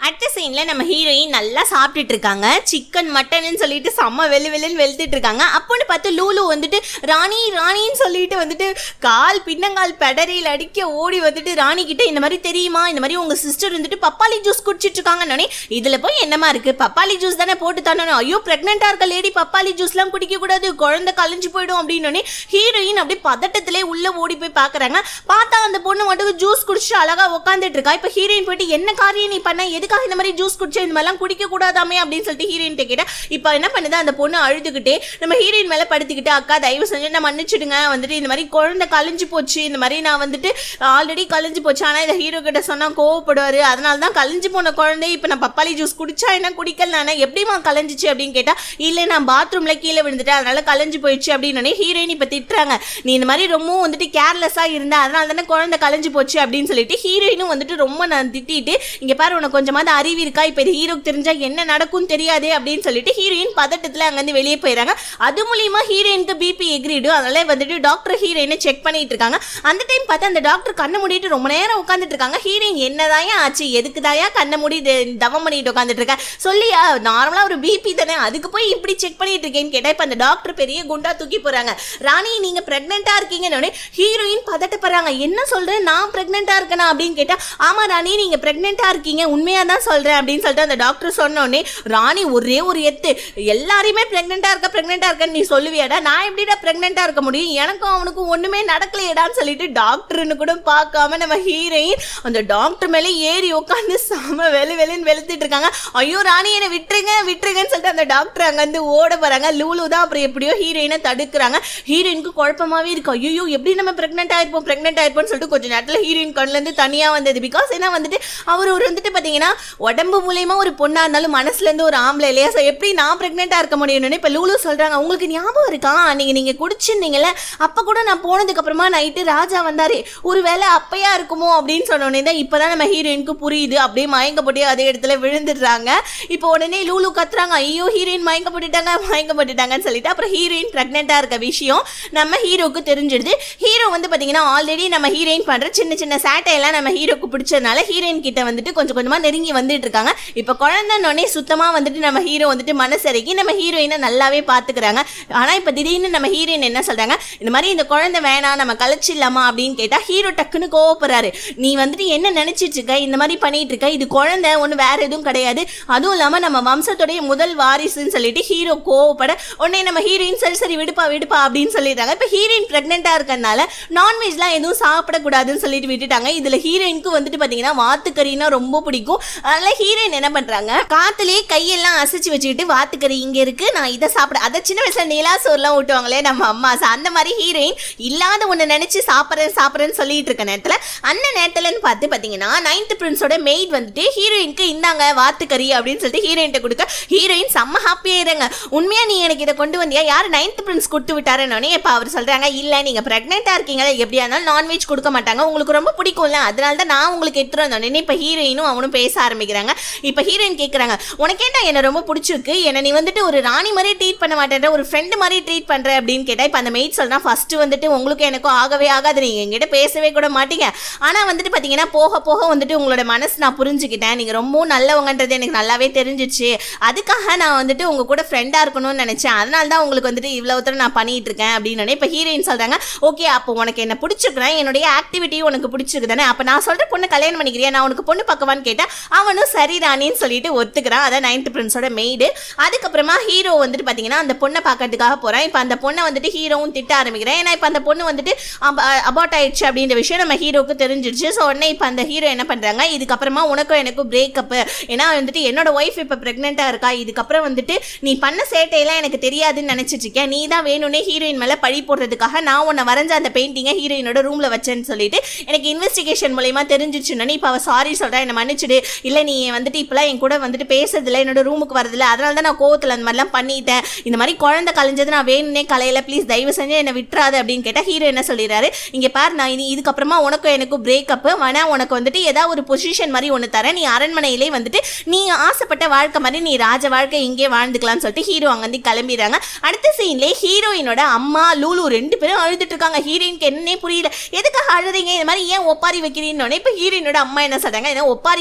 அடுத்த சீன்ல நம்ம ஹீரோயின் நல்லா சாப்பிட்டுட்டு இருக்காங்க சிக்கன் மட்டன்னு சொல்லிட்டு செம்ம வெளு வெளுன்னு வெளுத்துட்டு இருக்காங்க அப்போன்னு பார்த்து லூலு வந்துட்டு ராணி ராணின்னு சொல்லிட்டு வந்துட்டு கால் பின்னங்கால் பெடரியில் அடிக்க ஓடி வந்துட்டு ராணி கிட்ட இந்த மாதிரி தெரியுமா இந்த மாதிரி உங்க சிஸ்டர் வந்துட்டு பப்பாளி ஜூஸ் குடிச்சிட்டு இருக்காங்கன்னு இதுல போய் என்னமா இருக்கு பப்பாளி ஜூஸ் தானே போட்டு தானே ஐயோ பிரெக்னெண்டா இருக்க லேடி பப்பாளி ஜூஸ்லாம் குடிக்க கூடாது குழந்தை கலைஞ்சு போயிடும் அப்படின்னு ஹீரோயின் அப்படியே பதட்டத்திலே உள்ள ஓடி போய் பாக்குறாங்க பார்த்தா அந்த பொண்ணு மட்டும் ஜூஸ் குடிச்சிட்டு அழகா உட்காந்துட்டு இருக்கா இப்ப ஹீரோயின் போயிட்டு என்ன காரியம் நீ பண்ண எதுக்காக இந்த மாதிரி ஜூஸ் குடிச்ச இந்த மாதிரிலாம் குடிக்க கூடாதாமே அப்படின்னு சொல்லிட்டு ஹீரோயின் கேட்டா இப்ப என்ன பண்ணுது அந்த பொண்ணு அழுதுகிட்டே நம்ம ஹீரோயின் மேல படுத்துக்கிட்டு அக்கா தயவு செஞ்சு நான் மன்னிச்சிடுங்க வந்துட்டு இந்த மாதிரி குழந்தை கலைஞ்சு போச்சு இந்த மாதிரி நான் வந்துட்டு ஆல்ரெடி கலைஞ்சு போச்சு ஆனா இதை ஹீரோ கிட்ட சொன்னா கோவப்படுவாரு அதனால தான் கலைஞ்சு போன குழந்தை இப்ப நான் பப்பாளி ஜூஸ் குடிச்சா என்ன குடிக்கல நானே எப்படிமா கலைஞ்சிச்சு அப்படின்னு கேட்டா இல்ல நான் பாத்ரூம்ல கீழே விழுந்துட்டேன் அதனால கலைஞ்சு போயிடுச்சு அப்படின்னு ஹீரோயின் இப்ப திட்டுறாங்க நீ இந்த மாதிரி ரொம்பவும் வந்துட்டு கேர்லெஸ்ஸா இருந்த அதனால தானே குழந்தை கலைஞ்சு போச்சு அப்படின்னு சொல்லிட்டு ஹீரோயினும் வந்துட்டு ரொம்ப நான் திட்டிட்டு இங்க பாரு உனக்கு கொஞ்சமாவது அறிவு இருக்கா இப்ப இது ஹீரோக்கு தெரிஞ்சா என்ன நடக்கும் தெரியாதே அப்படின்னு சொல்லிட்டு ஹீரோயின் பதட்டத்துல அங்கிருந்து வெளியே போயிடுறாங்க அது மூலியமா ஹீரோயினுக்கு பிபி எகிரிடும் அதனால வந்துட்டு டாக்டர் ஹீரோயினை செக் பண்ணிட்டு இருக்காங்க அந்த டைம் பார்த்து அந்த டாக்டர் கண்ணை மூடிட்டு ரொம்ப நேரம் உட்காந்துட்டு இருக்காங்க ஹீரோயின் என்னதாயா ஆச்சு எதுக்கு தாயா கண்ணை மூடி த- தவம் பண்ணிட்டு உட்காந்துட்டு இருக்க சொல்லியா நார்மலா ஒரு பிபி தானே அதுக்கு போய் இப்படி செக் பண்ணிட்டு இருக்கேன்னு கேட்டா இப்ப அந்த டாக்டர் பெரிய குண்டா தூக்கி போறாங்க ராணி நீங்க பிரெக்னெண்டா இருக்கீங்கன்னு ஹீரோயின் பதட்டப்படுறாங்க என்ன சொல்றேன் நான் பிரெக்னெண்டா இருக்கேனா அப்படின்னு கேட்டா ஆமா ராணி நீங்க பிரெக்னெண்டா இருக்கீங்க உண்மையா தான் சொல்றேன் அப்படின்னு சொல்லிட்டு அந்த டாக்டர் சொன்னோடனே ராணி ஒரே ஒரு எத்து எல்லாரையுமே பிரெக்னெண்டா இருக்க பிரெக்னெண்டா இருக்கன்னு நீ சொல்லுவியாடா நான் எப்படிடா பிரெக்னெண்டா இருக்க முடியும் எனக்கும் அவனுக்கும் ஒண்ணுமே நடக்கலையேடான்னு சொல்லிட்டு டாக்டர்னு கூட பார்க்காம நம்ம ஹீரோயின் அந்த டாக்டர் மேலே ஏறி உட்காந்து செம வெளு வெளுன்னு வெளுத்துட்டு இருக்காங்க ஐயோ ராணி என்னை விட்டுருங்க விட்டுருங்கன்னு சொல்லிட்டு அந்த டாக்டர் அங்க வந்து ஓட வராங்க லூலு தான் அப்புறம் எப்படியோ ஹீரோயினை தடுக்கிறாங்க ஹீரோயினுக்கு குழப்பமாவே இருக்கு ஐயோ எப்படி நம்ம பிரெக்னென்ட் ஆயிருப்போம் பிரெக்னென்ட் ஆயிருப்போம்னு சொல்லிட்டு கொஞ்ச நேரத்துல ஹீரோயின் கண்ணுல இருந்து தனியா வந்தது பிகாஸ் ஏன்னா வந்துட்டு அவர் ஒரு வந்துட்டு பாத்தீங்கன்னா உடம்பு மூலியமா ஒரு பொண்ணா இருந்தாலும் மனசுல இருந்து ஒரு ஆம்பளை இல்லையா ஸோ எப்படி நான் பிரெக்னெண்டா இருக்க முடியும்னு இப்ப லூலு சொல்றாங்க உங்களுக்கு ஞாபகம் இருக்கா நீங்க நீங்க குடிச்சிருந்தீங்கல்ல அப்ப கூட நான் போனதுக்கு அப்புறமா நைட்டு ராஜா வந்தாரு ஒருவேளை அப்பையா இருக்குமோ அப்படின்னு சொன்னோடனே தான் இப்பதான் நம்ம ஹீரோயினுக்கு புரியுது அப்படியே மயங்க போட்டு அதே இடத்துல விழுந்துடுறாங்க இப்போ உடனே லூலு கத்துறாங்க ஐயோ ஹீரோயின் மயங்க போட்டுட்டாங்க மயங்க போட்டுட்டாங்கன்னு சொல்லிட்டு அப்புறம் ஹீரோயின் பிரெக்னெண்டா இருக்க விஷயம் நம்ம ஹீரோக்கு தெரிஞ்சிடுது ஹீரோ வந்து பாத்தீங்கன்னா ஆல்ரெடி நம்ம ஹீரோயின் பண்ற சின்ன சின்ன சேட்டையெல்லாம் நம்ம ஹீரோக்கு பிடிச்சதுனால ஹீரோயின் கிட்ட வந்துட்டு கொஞ்சம் கொஞ்சமா நெருங்கி வந்துட்டு இருக்காங்க இப்போ குழந்தைன்னொடனே சுத்தமா வந்துட்டு நம்ம ஹீரோ வந்துட்டு மனசரிக்கி நம்ம ஹீரோயினை நல்லாவே பாத்துக்கிறாங்க ஆனா இப்போ திடீர்னு நம்ம ஹீரோயின் என்ன சொல்றாங்க இந்த மாதிரி இந்த குழந்தை வேணாம் நம்ம கழிச்சிடலாமா அப்படின்னு கேட்டா ஹீரோ டக்குன்னு கோவப்படுறாரு நீ வந்துட்டு என்ன நினைச்சிட்டு இருக்க இந்த மாதிரி பண்ணிட்டு இருக்க இது குழந்தை ஒண்ணு வேற எதுவும் கிடையாது அதுவும் இல்லாம நம்ம வம்சத்துடைய முதல் வாரிசுன்னு சொல்லிட்டு ஹீரோ கோவப்பட உடனே நம்ம ஹீரோயின் சரி சரி விடுப்பா விடுப்பா அப்படின்னு சொல்லிடுறாங்க இப்போ ஹீரோயின் பிரெக்னெண்டா இருக்கறனால நான்வெஜ்லாம் எதுவும் சாப்பிடக்கூடாதுன்னு சொல்லிட்டு விட்டுட்டாங்க இதுல ஹீரோயினுக்கு வந்துட்டு பாத்தீங்கன்னா வாத்துக்கறினா ரொம்ப பிடிக்கும் அதனால ஹீரோயின் என்ன பண்றாங்க காத்துலயே கையெல்லாம் அசைச்சு வச்சுக்கிட்டு வாத்துக்கறி இங்க இருக்கு நான் இதை சாப்பிட அதை சின்ன வயசுல நிலா சோறுலாம் ஊட்டுவாங்களே நம்ம அம்மா So, அந்த மாதிரி ஹீரோயின் இல்லாத ஒண்ணு நினைச்சு சாப்பிட்றேன் சாப்பிட்றேன்னு சொல்லிட்டு இருக்க நேரத்துல அந்த நேரத்துலன்னு பார்த்து பாத்தீங்கன்னா நைன்த் பிரின்ஸோட மெய்ட் வந்துட்டு ஹீரோயினுக்கு இந்தாங்க வாத்துக்கறி அப்படின்னு சொல்லிட்டு ஹீரோயின்ட்ட கொடுக்க ஹீரோயின் செம்ம ஹாப்பியாயிருங்க உண்மையா நீ எனக்கு இதை கொண்டு வந்தியா யார் நைன்த் பிரின்ஸ் கொடுத்து விட்டாருன்னு இப்ப அவர் சொல்றாங்க இல்ல நீங்க பிரெக்னெண்டா இருக்கீங்க எப்படியா இருந்தாலும் நான்வெஜ் கொடுக்க மாட்டாங்க உங்களுக்கு ரொம்ப பிடிக்கும்ல அதனால தான் நான் உங்களுக்கு எடுத்துட்டு வந்தோடனே இப்ப ஹீரோயினும் அவனும் பேச ஆரம்பிக்கிறாங்க இப்ப ஹீரோயின் கேக்குறாங்க உனக்கேண்டா என்ன ரொம்ப பிடிச்சிருக்கு என்ன நீ வந்துட்டு ஒரு ராணி மாதிரி ட்ரீட் பண்ண மாட்டேன்ற ஒரு ஃப்ரெண்டு மாதிரி ட்ரீட் பண்ற அப்படின்னு கேட்டா இப்ப அந்த மெய்ட் சொல்றா ஃபர்ஸ்ட் வந்துட்டு உங்களுக்கு எனக்கும் ஆகவே ஆகாது நீங்க என்கிட்ட பேசவே கூட மாட்டீங்க ஆனா வந்துட்டு பாத்தீங்கன்னா போக போக வந்துட்டு உங்களோட மனசு நான் புரிஞ்சுக்கிட்டேன் நீங்க ரொம்பவும் நல்லவங்கன்றது எனக்கு நல்லாவே தெரிஞ்சிச்சு அதுக்காக நான் வந்துட்டு உங்க கூட ஃப்ரெண்டா இருக்கணும்னு நினைச்சேன் அதனால தான் உங்களுக்கு வந்துட்டு இவ்வளவு தூரம் நான் பண்ணிட்டு இருக்கேன் அப்படின்னு இப்ப ஹீரோயின் சொல்றாங்க ஓகே அப்போ உனக்கு என்ன பிடிச்சிருக்கிறேன் என்னுடைய ஆக்டிவிட்டி உனக்கு பிடிச்சிருக்கு தானே அப்ப நான் சொல்ற பொண்ணு கல்யாணம் பண்ணிக்கிறியா நான் உனக்கு பொண்ணு பக்கவான்னு கேட்டா அவனும் சரி ராணின்னு சொல்லிட்டு ஒத்துக்கிறான் அதான் நைன்த் பிரின்ஸோட மெய்டு அதுக்கப்புறமா ஹீரோ வந்துட்டு பாத்தீங்கன்னா அந்த பொண்ணை பார்க்கறதுக்காக போறான் இப்ப அந்த பொண்ணை வந்துட்டு ஹீரோவும் திட்ட ஆரம்பிக்கிறேன் ஏன்னா இப்ப அந்த பொண்ணு வந்துட்டு அபார்ட் ஆயிடுச்சு அப்படின்ற விஷயம் நம்ம ஹீரோக்கு தெரிஞ்சிருச்சு ஸோ உடனே இப்ப அந்த ஹீரோ என்ன பண்றாங்க இதுக்கப்புறமா உனக்கும் எனக்கும் பிரேக்கப் ஏன்னா வந்துட்டு என்னோட ஒய்ஃப் இப்ப பிரெக்னெண்டா இருக்கா இதுக்கப்புறம் வந்துட்டு நீ பண்ண சேட்டையெல்லாம் எனக்கு தெரியாதுன்னு நினைச்சிட்டு இருக்கேன் நீ தான் வேணும்னே ஹீரோயின் மேல பழி போடுறதுக்காக நான் உன்னை வரைஞ்ச அந்த பெயிண்டிங்கை ஹீரோயினோட ரூம்ல வச்சேன்னு சொல்லிட்டு எனக்கு இன்வெஸ்டிகேஷன் மூலயமா தெரிஞ்சிச்சுன்னு இப்போ அவ சாரி சொல்றா என்னை மன்னிச்சிடு இல்ல நீ வந்துட்டு இப்பெல்லாம் என் கூட வந்துட்டு பேசுறதில்ல என்னோட ரூமுக்கு வரதில்ல அதனால தான் நான் கோவத்துல அந்த மாதிரிலாம் பண்ணிட்டேன் இந்த மாதிரி குழந்தை கலைஞ்சது நான் வேணும்னே கலையில ப்ளீஸ் தயவு செஞ்சு என்னை விட்டுறாது அப்படின்னு கேட்டா ஹீரோ என்ன சொல்லிடுறாரு இங்க பாரு நான் இனி இதுக்கப்புறமா உனக்கும் எனக்கும் பிரேக்கப் வேணா உனக்கு வந்துட்டு ஏதாவது ஒரு பொசிஷன் மாதிரி ஒன்று தரேன் நீ அரண்மனையிலே வந்துட்டு நீ ஆசைப்பட்ட வாழ்க்கை மாதிரி நீ ராஜ வாழ்க்கை இங்கே வாழ்ந்துக்கலாம்னு சொல்லிட்டு ஹீரோ அங்கேருந்து கிளம்பிடுறாங்க அடுத்த சீன்லேயே ஹீரோயினோட அம்மா லூலு ரெண்டு பேரும் அழுதுட்டு இருக்காங்க ஹீரோயினுக்கு என்னன்னே புரியல எதுக்காக அழுறீங்க இந்த மாதிரி ஏன் ஒப்பாரி வைக்கிறீன்னு இப்போ ஹீரோயினோட அம்மா என்ன சொல்றாங்க ஏன்னா ஒப்பாரி வைக்கிறேனாடி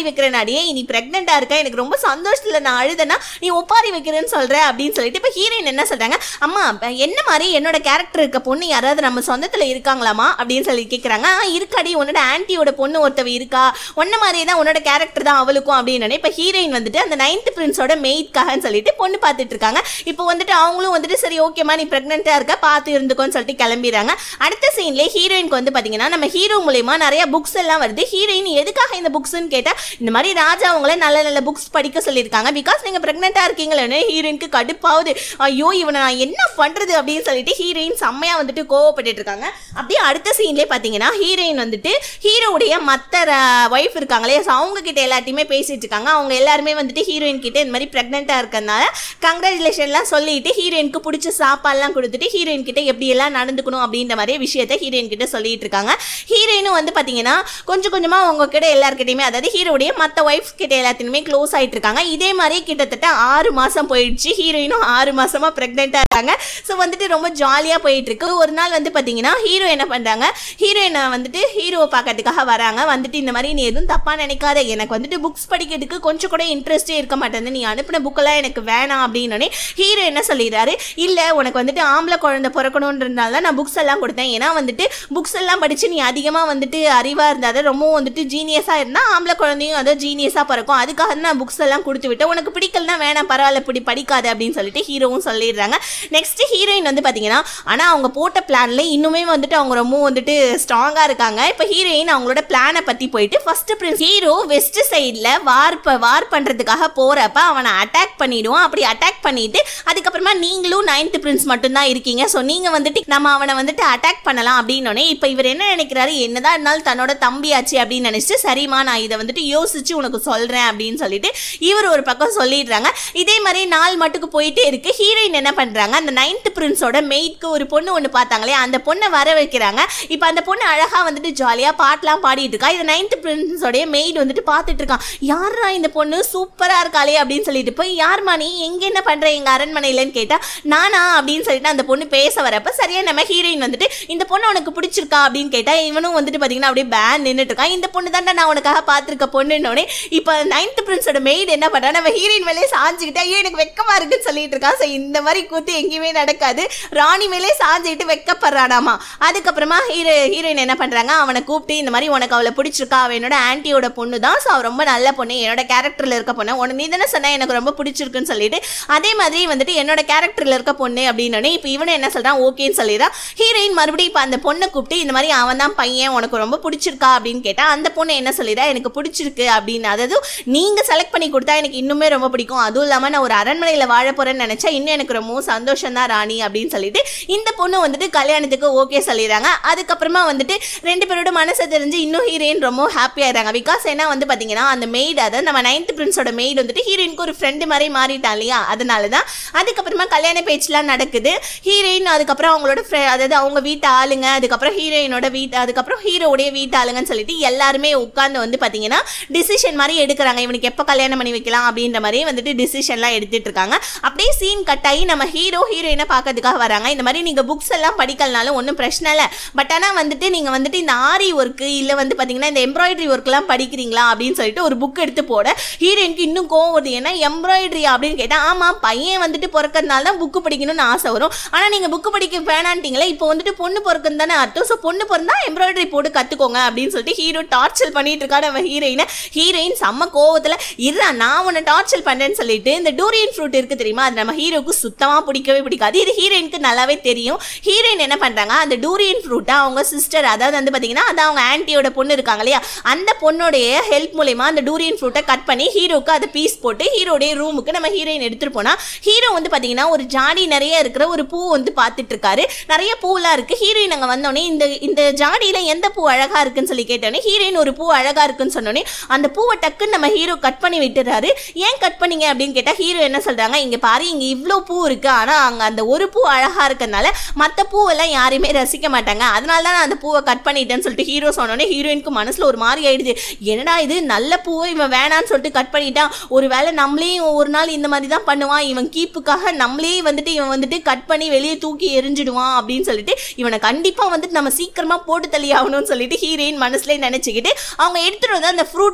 முன்னாடியே நீ பிரெக்னெண்டா இருக்க எனக்கு ரொம்ப சந்தோஷத்துல நான் அழுதனா நீ ஒப்பாரி வைக்கிறேன்னு சொல்ற அப்படின்னு சொல்லிட்டு இப்போ ஹீரோயின் என்ன சொல்றாங்க அம்மா என்ன மாதிரி என்னோட கேரக்டர் இருக்க பொண்ணு யாராவது நம்ம சொந்தத்துல இருக்காங்களாமா அப்படின்னு சொல்லி கேட்குறாங்க ஆ இருக்காடி உன்னோட ஆன்ட்டியோட பொண்ணு ஒருத்தவ இருக்கா உன்ன மாதிரியே தான் உன்னோட கேரக்டர் தான் அவளுக்கும் அப்படின்னு இப்போ ஹீரோயின் வந்துட்டு அந்த நைன்த் பிரின்ஸோட மெய்ட்காகன்னு சொல்லிட்டு பொண்ணு பார்த்துட்டு இருக்காங்க இப்போ வந்துட்டு அவங்களும் வந்துட்டு சரி ஓகேம்மா நீ ப்ரெக்னெண்ட்டாக இருக்க பார்த்து இருந்துக்கோன்னு சொல்லிட்டு கிளம்பிடுறாங்க அடுத்த சீன்லேயே ஹீரோயினுக்கு வந்து பார்த்தீங்கன்னா நம்ம ஹீரோ மூலயமா நிறைய புக்ஸ் எல்லாம் வருது ஹீரோயின் எதுக்காக இந்த புக்ஸ்ன்னு கேட்டால் இந்த மாதிரி ராஜா அவங்கள நல்ல நல்ல புக்ஸ் படிக்க சொல்லியிருக்காங்க பிகாஸ் நீங்கள் ப்ரெக்னெண்ட்டாக இருக்கீங்களேன்னு ஹீரோயினுக்கு கடுப்பாகுது ஐயோ இவனை நான் என்ன பண்ணுறது அப்படின்னு சொல்லிட்டு ஹீரோயின் செம்மையாக வந்துட்டு கோவப்பட்டுட்டு இருக்காங்க அப்படியே அடுத்த சீன்லேயே பார்த்தீங்கன்னா ஹீரோயின் வந்துட்டு ஹீரோவுடைய மற்ற ஒய்ஃப் இருக்காங்களே so அவங்க கிட்ட எல்லாத்தையுமே பேசிட்டு இருக்காங்க அவங்க எல்லாருமே வந்துட்டு ஹீரோயின் கிட்ட இந்த மாதிரி ப்ரெக்னெண்ட்டாக இருக்கறனால கங்க்ராச்சுலேஷன்லாம் சொல்லிட்டு ஹீரோயினுக்கு பிடிச்ச சாப்பாடுலாம் கொடுத்துட்டு ஹீரோயின் கிட்ட எப்படி எல்லாம் நடந்துக்கணும் அப்படின்ற மாதிரி விஷயத்த ஹீரோயின் கிட்ட சொல்லிட்டு இருக்காங்க ஹீரோயினும் வந்து பார்த்தீங்கன்னா கொஞ்சம் கொஞ்சமாக அவங்க கிட்ட எல்லாருக்கிட்டையுமே அதாவது ஹீரோடைய மற்ற ஒய்ஃப் கிட்ட எல்லாத்தையுமே க்ளோஸ் ஆயிட்டு இருக்காங்க இதே மாதிரி கிட்டத்தட்ட ஆறு மாதம் போயிடுச்சு ஹீரோயினும் ஆறு மாசமா ப்ரெக்னெண்ட்டாக இருக்காங்க ஸோ வந்துட்டு ரொம்ப ஜாலியாக போயிட்டு இருக்கு ஒரு நாள் வந்து பார்த்தீங்கன்னா ஹீரோ என்ன பண்ணுறாங்க ஹீரோயினை வந்துட்டு ஹீரோவை பார்க்கறதுக்காக வராங்க வந்துட்டு இந்த மாதிரி நீ எதுவும் தப்பாக நினைக்காத எனக்கு வந்துட்டு புக்ஸ் படிக்கிறதுக்கு கொஞ்சம் கூட இன்ட்ரெஸ்டே இருக்க மாட்டேங்குது நீ அனுப்பின புக்கெல்லாம் எனக்கு வேணாம் அப்படின்னோடனே ஹீரோ என்ன சொல்லிடுறாரு இல்லை உனக்கு வந்துட்டு ஆம்பளை குழந்தை பிறக்கணுன்றதுனால தான் நான் புக்ஸ் எல்லாம் கொடுத்தேன் ஏன்னா வந்துட்டு புக்ஸ் எல்லாம் படித்து நீ அதிகமாக வந்துட்டு அறிவாக இருந்தாத ரொம்பவும் வந்துட்டு ஜீனியஸாக இருந்தால் ஆம்பளை குழந்தையும் அதோ ஜீனியஸாக பிறக்கும் அதுக்காக தான் நான் புக்ஸ் எல்லாம் கொடுத்து விட்டேன் உனக்கு பிடிக்கலனா வேணாம் பரவாயில்ல இப்படி படிக்காது அப்படின்னு சொல்லிட்டு ஹீரோவும் சொல்லிடுறாங்க நெக்ஸ்ட் ஹீரோயின் வந்து பார்த்தீங்கன்னா ஆனால் அவங்க போட்ட பிளான்ல இன்னுமே வந்துட்டு அவங்க ரொம்ப வந்துட்டு ஸ்ட்ராங்காக இருக்காங்க இப்போ ஹீரோயின் அவங்களோட பிளானை பற்றி போயிட்டு ஃபர்ஸ்ட் பிரின்ஸ் ஹீரோ வெஸ்ட் சைடில் வார் ப வார் பண்ணுறதுக்காக போகிறப்ப அவனை அட்டாக் பண்ணிடுவான் அப்படி அட்டாக் பண்ணிட்டு அதுக்கப்புறமா நீங்களும் நைன்த் பிரின்ஸ் மட்டும்தான் இருக்கீங்க ஸோ நீங்கள் வந்துட்டு நம்ம அவனை வந்துட்டு அட்டாக் பண்ணலாம் அப்படின்னோடனே இப்போ இவர் என்ன நினைக்கிறாரு என்னதான் இருந்தாலும் தன்னோட தம்பியாச்சு அப்படின்னு நினச்சிட்டு சரிம்மா நான் இதை வந்துட்டு யோசிச்சு உனக்கு சொல்கிறேன் அப்படின்னு சொல்லிட்டு இவர் ஒரு பக்கம் சொல்லிடுறாங்க இதே மாதிரி நாள் மட்டுக்கு போயிட்டே இருக்கு ஹீரோயின் என்ன பண்ணுறாங்க அந்த நைன்த் பிரின்ஸோட மெய்ட்க்கு ஒரு பொண்ணு ஒன்று பார்த்தாங்களே அந்த பொண்ணை வர வைக்கிறாங்க இப்போ அந்த பொண்ணு அழகாக வந்துட்டு ஜாலியாக பாட்டெலாம் பாடிட்டு இருக்கா இது நைன்த் பிரின்ஸோடைய மெய்ட் வந்துட்டு பார்த்துட்டு இருக்கான் யாரா இந்த பொண்ணு சூப்பராக இருக்காளே அப்படின்னு சொல்லிட்டு போய் யார்மா நீ எங்கே என்ன பண்ணுற எங்கள் அரண்மனையிலன்னு கேட்டால் நானா அப்படின்னு சொல்லிட்டு அந்த பொண்ணு பேச வரப்ப சரியா நம்ம ஹீரோயின் வந்துட்டு இந்த பொண்ணு உனக்கு பிடிச்சிருக்கா அப்படின்னு கேட்டால் இவனும் வந்துட்டு பார்த்தீங்கன்னா அப்படியே பேன் நின்றுட்டு இருக்கான் இந்த பொண்ணு தான்டா நான் உனக்காக பார்த்துருக்க பொண்ணுன்னொடனே இப்போ நைன்த் பிரின்ஸோட மெய்ட் என்ன பண்ணுறா நம்ம ஹீரோயின் மேலே சாஞ்சுக்கிட்டே ஐயோ எனக்கு வெக்கமா இருக்குன்னு சொல்லிட்டு இருக்கான் ஸோ இந்த மாதிரி கூத்து எங்கேயுமே நடக்காது ராணி மேலே சாஞ்சிட்டு வெக்கப்படுறானாமா அதுக்கப்புறமா ஹீரோ ஹீரோயின் என்ன பண்ணுறாங்க அவனை கூப்பிட்டு இந்த மாதிரி உனக்கு அவளை பிடிச்சிருக்கா அவ என்னோட ஆன்ட்டியோட பொண்ணு தான் ஸோ அவ ரொம்ப நல்ல பொண்ணு என்னோட கேரக்டரில் இருக்க பொண்ணு உனக்கு நீ தானே சொன்ன எனக்கு ரொம்ப பிடிச்சிருக்குன்னு சொல்லிட்டு அதே மாதிரி வந்துட்டு என்னோட கேரக்டரில் இருக்க பொண்ணு அப்படின்னு இப்போ இவனு என்ன சொல்கிறான் ஓகேன்னு சொல்லிடுறான் ஹீரோயின் மறுபடியும் இப்போ அந்த பொண்ணை கூப்பிட்டு இந்த மாதிரி அவன் தான் பையன் உனக்கு ரொம்ப பிடிச்சிருக்கா அப்படின்னு கேட்டால் அந்த பொண்ணு என்ன சொல்லிடுறா எனக்கு பிடிச்சிருக்கு அப்படின்னு அதாவது நீங்கள் செலக்ட் பண்ணி கொடுத்தா எனக்கு இன்னுமே ரொம்ப பிடிக்கும் அதுவும் இல்லாமல் நான் ஒரு அரண்மனையில் வாழ போகிறேன்னு நினச்சா இன்னும் எனக்கு ரொம்ப சந்தோஷம் தான் ராணி அப்படின்னு சொல்லிட்டு இந்த பொண்ணு வந்துட்டு கல்யாணத்துக்கு ஓகே சொல்லிடுறாங்க அதுக்கப்புறமா வந்துட்டு ரெண்டு பேரோட மனசை தெரிஞ்சு இன்னும் ஹீரோயின் ரொம்ப ஹாப்பி ஆயிடுறாங்க பிகாஸ் ஏன்னா வந்து பார்த்தீங்கன்னா அந்த மெய்டு அதாவது நம்ம நைன்த் பிரின்ஸோட மெய்டு வந்துட்டு ஹீரோயினுக்கு ஒரு ஃப்ரெண்டு மாதிரி மாறிட்டான் இல்லையா அதனால தான் அதுக்கப்புறமா கல்யாண பேச்சுலாம் நடக்குது ஹீரோயின் அதுக்கப்புறம் அவங்களோட ஃப்ரெ அதாவது அவங்க வீட்டு ஆளுங்க அதுக்கப்புறம் ஹீரோயினோட வீட்டு அதுக்கப்புறம் ஹீரோவுடைய வீட்டு ஆளுங்கன்னு சொல்லிட்டு எல்லாருமே உட்காந்து வந்து பார்த்தீங்கன்னா டிசிஷன் மாதிரி எடுக்கிறாங்க இவனுக்கு எப்போ கல்யாணம் பண்ணி வைக்கலாம் அப்படின்ற மாதிரி வந்துட்டு டிசிஷன்லாம் எடுத்துட்டு இருக்காங்க அப்படியே சீன் கட் ஆகி நம்ம ஹீரோ ஹீரோயினை பார்க்கறதுக்காக வராங்க இந்த மாதிரி நீங்கள் புக்ஸ் எல்லாம் படிக்கலனாலும் ஒன்றும் பிரச்சனை இல்லை பட் ஆனால் வந்துட்டு நீங்கள் வந்துட்டு இந்த ஆரி ஒர்க்கு இல்லை வந்து பார்த்தீங்கன்னா இந்த எம்ப்ராய்டரி ஒர்க்லாம் படிக்கிறீங்களா அப்படின்னு சொல்லிட்டு ஒரு புக் எடுத்து போட ஹீரோயினுக்கு இன்னும் கோவம் வருது ஏன்னா எம்ப்ராய்டரி அப்படின்னு கேட்டால் ஆமாம் பையன் வந்துட்டு பிறக்கறதுனால தான் புக்கு படிக்கணும்னு ஆசை வரும் ஆனால் நீங்கள் புக்கு படிக்க வேணான்ட்டீங்களே இப்போ வந்துட்டு பொண்ணு பிறக்குன்னு தானே அர்த்தம் ஸோ பொண்ணு பிறந்தா எம்ப்ராய்டரி போட்டு கற்றுக்கோங்க அப்படின்னு சொல்லிட்டு ஹீரோ டார்ச்சர் பண்ணிட்டு இருக்கா நம்ம ஹீரோயினை ஹீரோயின் செம்ம கோவத்தில் இருடா நான் உன்னை டார்ச்சர் பண்ணுறேன்னு சொல்லிட்டு இந்த டூரியன் ஃப்ரூட் இருக்கு தெரியுமா அது நம்ம ஹீரோக்கு சுத்தமாக பிடிக்கவே பிடிக்காது இது ஹீரோயினுக்கு நல்லாவே தெரியும் ஹீரோயின் என்ன பண்ணுறாங்க அந்த டூரியன் ஃப்ரூட்டை அவங்க சிஸ்டர் அதாவது வந்து பார்த்தீங்கன்னா அது அவங்க ஆன்ட்டியோட பொண்ணு இருக்காங்க இல்லையா அந்த பொண்ணுடைய ஹெல்ப் மூலயமா அந்த டூரியன் ஃப்ரூட்டை கட் பண்ணி ஹீரோக்கு அதை பீஸ் போட்டு ஹீரோடைய ரூமுக்கு நம்ம ஹீரோயின் எடுத்துகிட்டு போனால் ஹீரோ வந்து பார்த்தீங்கன்னா ஒரு ஜாடி நிறைய இருக்கிற ஒரு பூ வந்து பார்த்துட்டு இருக்காரு நிறைய பூலாம் இருக்கு ஹீரோயின் அங்கே வந்தோடனே இந்த இந்த ஜாடியில் எந்த பூ அழகா இருக்குன்னு சொல்லி கேட்டோன்னே ஹீரோயின் ஒரு பூ அழகா இருக்குன்னு சொன்னோடனே அந்த பூவை டக்குன்னு நம்ம ஹீரோ கட் பண்ணி விட்டுறாரு ஏன் கட் பண்ணீங்க அப்படின்னு கேட்டால் ஹீரோ என்ன சொல்றாங்க இங்க பாரு இங்க இவ்வளோ பூ இருக்கு ஆனா அங்க அந்த ஒரு பூ அழகா இருக்கறனால மற்ற பூவெல்லாம் யாரையுமே ரசிக்க மாட்டாங்க அதனால தான் நான் அந்த பூவை கட் பண்ணிட்டேன்னு சொல்லிட்டு ஹீரோ சொன்னோடனே ஹீரோயினுக்கு மனசுல ஒரு மாதிரி ஆயிடுது என்னடா இது நல்ல பூவை இவன் வேணான்னு சொல்லிட்டு கட் பண்ணிட்டான் ஒருவேளை நம்மளையும் ஒரு நாள் இந்த மாதிரி தான் பண்ணுவான் இவன் கீப்புக்காக நம்மளே வந்துட்டு இவன் வந்துட்டு கட் பண்ணி வெளியே தூக்கி எரிஞ்சிடுவான் அப்படின்னு சொல்லிட்டு இவனை கண்டிப்பா வந்துட்டு நம்ம சீக்கிரமா போட்டு தள்ளி ஆகணும்னு சொல்லிட்டு ஹீரோயின் மனசுல நினைச்சுக்கிட்டு அவங்க எடுத்துட்டு வந்து அந்த ஃப்ரூட் போல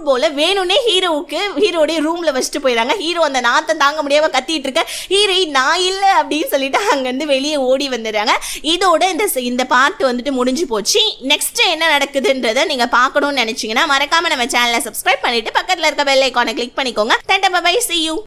வேணும்னே ஹீரோவுக்கு ஹீரோடைய ரூம்ல வச்சுட்டு போயிடறாங்க ஹீரோ அந்த நாத்தம் தாங்க முடியாம கத்திட்டு இருக்க ஹீரோயின் நான் இல்ல அப்படின்னு சொல்லிட்டு அங்கிருந்து வெளியே ஓடி வந்துடுறாங்க இதோட இந்த இந்த பார்ட் வந்துட்டு முடிஞ்சு போச்சு நெக்ஸ்ட் என்ன நடக்குதுன்றதை நீங்க பார்க்கணும்னு நினைச்சீங்கன்னா மறக்காம நம்ம சேனலை சப்ஸ்கிரைப் பண்ணிட்டு பக்கத்துல இருக்க பெல் ஐக்கானை கிளிக் பண்ணிக்கோங்க டட்டா பை சி யூ